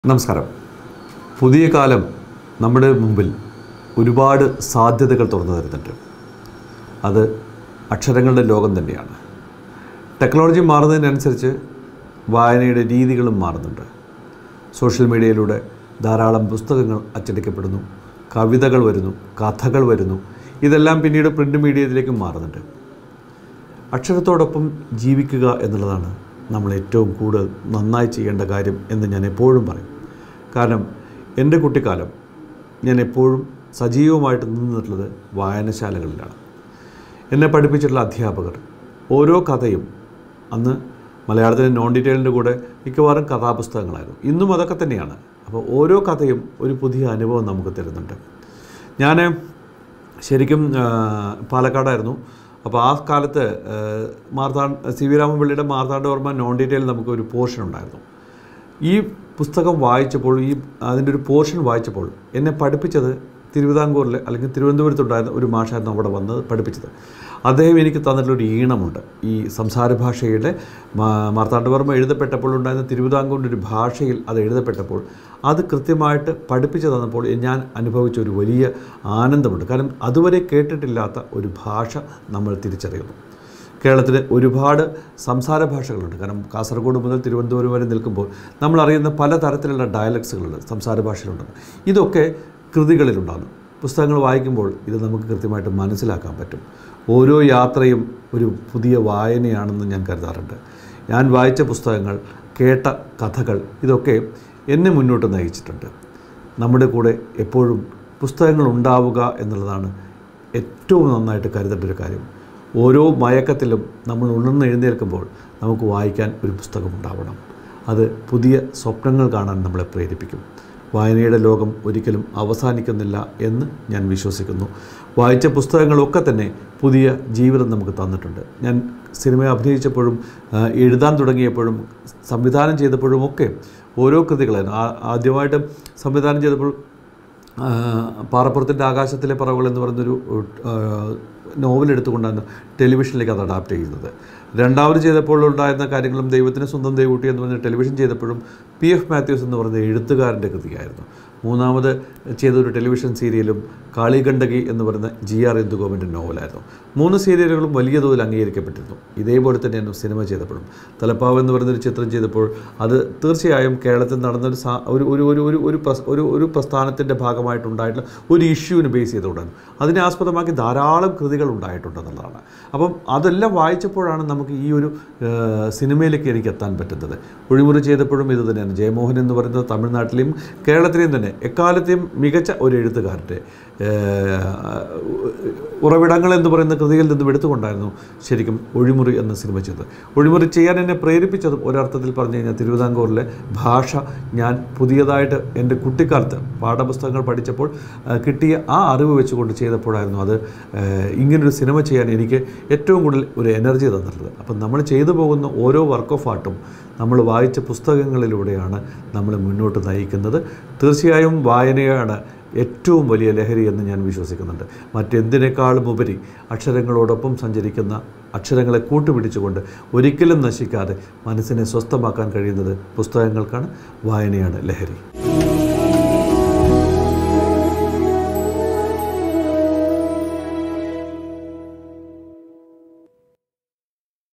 നമസ്കാരം പുതിയ കാലം നമ്മുടെ മുമ്പിൽ ഒരുപാട് സാധ്യതകൾ തുറന്നു തരുന്നുണ്ട് അത് അക്ഷരങ്ങളുടെ ലോകം തന്നെയാണ് ടെക്നോളജി മാറുന്നതിനനുസരിച്ച് വായനയുടെ രീതികളും മാറുന്നുണ്ട് സോഷ്യൽ മീഡിയയിലൂടെ ധാരാളം പുസ്തകങ്ങൾ അച്ചടിക്കപ്പെടുന്നു കവിതകൾ വരുന്നു കഥകൾ വരുന്നു ഇതെല്ലാം പിന്നീട് പ്രിൻ്റ് മീഡിയത്തിലേക്കും മാറുന്നുണ്ട് അക്ഷരത്തോടൊപ്പം ജീവിക്കുക എന്നുള്ളതാണ് നമ്മൾ ഏറ്റവും കൂടുതൽ നന്നായി ചെയ്യേണ്ട കാര്യം എന്ന് ഞാൻ എപ്പോഴും പറയും കാരണം എൻ്റെ കുട്ടിക്കാലം ഞാൻ എപ്പോഴും സജീവമായിട്ട് നിന്നിട്ടുള്ളത് വായനശാലകളിലാണ് എന്നെ പഠിപ്പിച്ചിട്ടുള്ള അധ്യാപകർ ഓരോ കഥയും അന്ന് മലയാളത്തിലെ നോൺ ഡീറ്റെയിലിൻ്റെ കൂടെ മിക്കവാറും കഥാപുസ്തകങ്ങളായിരുന്നു ഇന്നും അതൊക്കെ തന്നെയാണ് അപ്പോൾ ഓരോ കഥയും ഒരു പുതിയ അനുഭവം നമുക്ക് തരുന്നുണ്ട് ഞാൻ ശരിക്കും ആ, പാലക്കാടായിരുന്നു അപ്പോൾ ആ കാലത്ത് ആ, മാർത്താ സി വി രാമൻപിള്ളിയുടെ മാർത്താണ്ഡവർമ്മ നോൺ ഡീറ്റെയിൽ നമുക്ക് ഒരു പോർഷൻ ഉണ്ടായിരുന്നു ഈ പുസ്തകം വായിച്ചപ്പോൾ ഈ അതിൻ്റെ ഒരു പോർഷൻ വായിച്ചപ്പോൾ എന്നെ പഠിപ്പിച്ചത് തിരുവിതാംകൂറിലെ അല്ലെങ്കിൽ തിരുവനന്തപുരത്തുണ്ടായിരുന്ന ഒരു മാഷായിരുന്നു അവിടെ വന്ന് പഠിപ്പിച്ചത് അദ്ദേഹം എനിക്ക് തന്നിട്ടുള്ളൊരു ഈണമുണ്ട് ഈ സംസാര ഭാഷയുടെ മാ- മാർത്താണ്ഡവർമ്മ എഴുതപ്പെട്ടപ്പോൾ ഉണ്ടായിരുന്ന തിരുവിതാംകൂറിൻ്റെ ഒരു ഭാഷയിൽ അത് എഴുതപ്പെട്ടപ്പോൾ അത് കൃത്യമായിട്ട് പഠിപ്പിച്ചു തന്നപ്പോൾ ഞാൻ അനുഭവിച്ച ഒരു വലിയ ആനന്ദമുണ്ട് കാരണം അതുവരെ കേട്ടിട്ടില്ലാത്ത ഒരു ഭാഷ നമ്മൾ തിരിച്ചറിയുന്നു കേരളത്തിൽ ഒരുപാട് സംസാര ഭാഷകളുണ്ട് കാരണം കാസർഗോഡ് മുതൽ തിരുവനന്തപുരം വരെ നിൽക്കുമ്പോൾ നമ്മൾ അറിയുന്ന പല തരത്തിലുള്ള ഡയലക്ട്സുകളുണ്ട് സംസാര ഭാഷകളുണ്ട് ഇതൊക്കെ കൃതികളിലുണ്ടാകുന്നു പുസ്തകങ്ങൾ വായിക്കുമ്പോൾ ഇത് നമുക്ക് കൃത്യമായിട്ട് മനസ്സിലാക്കാൻ പറ്റും ഓരോ യാത്രയും ഒരു പുതിയ വായനയാണെന്ന് ഞാൻ കരുതാറുണ്ട് ഞാൻ വായിച്ച പുസ്തകങ്ങൾ കേട്ട കഥകൾ ഇതൊക്കെ എന്നെ മുന്നോട്ട് നയിച്ചിട്ടുണ്ട് നമ്മുടെ കൂടെ എപ്പോഴും പുസ്തകങ്ങൾ ഉണ്ടാവുക എന്നുള്ളതാണ് ഏറ്റവും നന്നായിട്ട് കരുതേണ്ട ഒരു കാര്യം ഓരോ മയക്കത്തിലും നമ്മൾ ഉണർന്ന് എഴുന്നേൽക്കുമ്പോൾ നമുക്ക് വായിക്കാൻ ഒരു പുസ്തകം ഉണ്ടാവണം അത് പുതിയ സ്വപ്നങ്ങൾ കാണാൻ നമ്മളെ പ്രേരിപ്പിക്കും വായനയുടെ ലോകം ഒരിക്കലും അവസാനിക്കുന്നില്ല എന്ന് ഞാൻ വിശ്വസിക്കുന്നു വായിച്ച പുസ്തകങ്ങളൊക്കെ തന്നെ പുതിയ ജീവിതം നമുക്ക് തന്നിട്ടുണ്ട് ഞാൻ സിനിമ അഭിനയിച്ചപ്പോഴും ആ, എഴുതാൻ തുടങ്ങിയപ്പോഴും സംവിധാനം ചെയ്തപ്പോഴും ഒക്കെ ഓരോ കൃതികളായിരുന്നു ആ- ആദ്യമായിട്ട് സംവിധാനം ചെയ്തപ്പോൾ ആ, പാറപ്പുറത്തിൻ്റെ ആകാശത്തിലെ പറവുകൾ എന്ന് പറയുന്നൊരു ആ, നോവൽ എടുത്തുകൊണ്ടാണ് ടെലിവിഷനിലേക്ക് അത് അഡാപ്റ്റ് ചെയ്യുന്നത് രണ്ടാമത് ചെയ്തപ്പോൾ ഉണ്ടായിരുന്ന കാര്യങ്ങളും ദൈവത്തിന് സ്വന്തം ദൈവൂട്ടി എന്ന് പറഞ്ഞ ടെലിവിഷൻ ചെയ്തപ്പോഴും പി എഫ് മാത്യൂസ് എന്ന് പറയുന്ന എഴുത്തുകാരൻ്റെ കൃതിയായിരുന്നു മൂന്നാമത് ചെയ്ത ഒരു ടെലിവിഷൻ സീരിയലും കാളിഗണ്ഡകി എന്ന് പറയുന്ന ജി ആർ ഇന്ദുഗോവിൻ്റെ നോവലായിരുന്നു മൂന്ന് സീരിയലുകളും വലിയ തോതിൽ അംഗീകരിക്കപ്പെട്ടിരുന്നു ഇതേപോലെ തന്നെയായിരുന്നു സിനിമ ചെയ്തപ്പോഴും തലപ്പാവ് എന്ന് പറയുന്നൊരു ചിത്രം ചെയ്തപ്പോൾ അത് തീർച്ചയായും കേരളത്തിൽ നടന്നൊരു സാ ഒരു ഒരു ഒരു ഒരു ഒരു പ്രസ് ഒരു ഒരു പ്രസ്ഥാനത്തിൻ്റെ ഭാഗമായിട്ടുണ്ടായിട്ടുള്ള ഒരു ഇഷ്യൂവിന് ബേസ് ചെയ്തുകൊണ്ടാണ് അതിനെ ആസ്പദമാക്കി ധാരാളം കൃതികൾ ഉണ്ടായിട്ടുണ്ടെന്നുള്ളതാണ് അപ്പം അതെല്ലാം വായിച്ചപ്പോഴാണ് നമുക്ക് ഈ ഒരു ആ, സിനിമയിലേക്ക് എനിക്ക് എത്താൻ പറ്റുന്നത് ഒഴിമുറി ചെയ്തപ്പോഴും ഇത് തന്നെയാണ് ജയമോഹൻ എന്ന് പറയുന്നത് തമിഴ്നാട്ടിലെയും കേരളത്തിലെയും തന്നെ എക്കാലത്തെയും മികച്ച ഒരു എഴുത്തുകാരൻ്റെ ഉറവിടങ്ങൾ എന്ന് പറയുന്ന കൃതിയിൽ നിന്നും എടുത്തുകൊണ്ടായിരുന്നു ശരിക്കും ഒഴിമുറി എന്ന സിനിമ ചെയ്തത് ഒഴിമുറി ചെയ്യാൻ എന്നെ പ്രേരിപ്പിച്ചതും ഒരർത്ഥത്തിൽ പറഞ്ഞു കഴിഞ്ഞാൽ തിരുവിതാംകൂറിലെ ഭാഷ ഞാൻ പുതിയതായിട്ട് എൻ്റെ കുട്ടിക്കാലത്ത് പാഠപുസ്തകങ്ങൾ പഠിച്ചപ്പോൾ ആ, കിട്ടിയ ആ അറിവ് വെച്ചുകൊണ്ട് ചെയ്തപ്പോഴായിരുന്നു അത് ആ, ഇങ്ങനൊരു സിനിമ ചെയ്യാൻ എനിക്ക് ഏറ്റവും കൂടുതൽ ഒരു എനർജി തന്നിട്ടുള്ളത് അപ്പം നമ്മൾ ചെയ്തു പോകുന്ന ഓരോ വർക്ക് ഓഫ് ആർട്ടും നമ്മൾ വായിച്ച പുസ്തകങ്ങളിലൂടെയാണ് നമ്മൾ മുന്നോട്ട് നയിക്കുന്നത് തീർച്ചയായും വായനയാണ് ഏറ്റവും വലിയ ലഹരി എന്ന് ഞാൻ വിശ്വസിക്കുന്നുണ്ട് മറ്റെന്തിനേക്കാളും ഉപരി അക്ഷരങ്ങളോടൊപ്പം സഞ്ചരിക്കുന്ന അക്ഷരങ്ങളെ കൂട്ടുപിടിച്ചുകൊണ്ട് ഒരിക്കലും നശിക്കാതെ മനസ്സിനെ സ്വസ്ഥമാക്കാൻ കഴിയുന്നത് പുസ്തകങ്ങൾക്കാണ് വായനയാണ് ലഹരി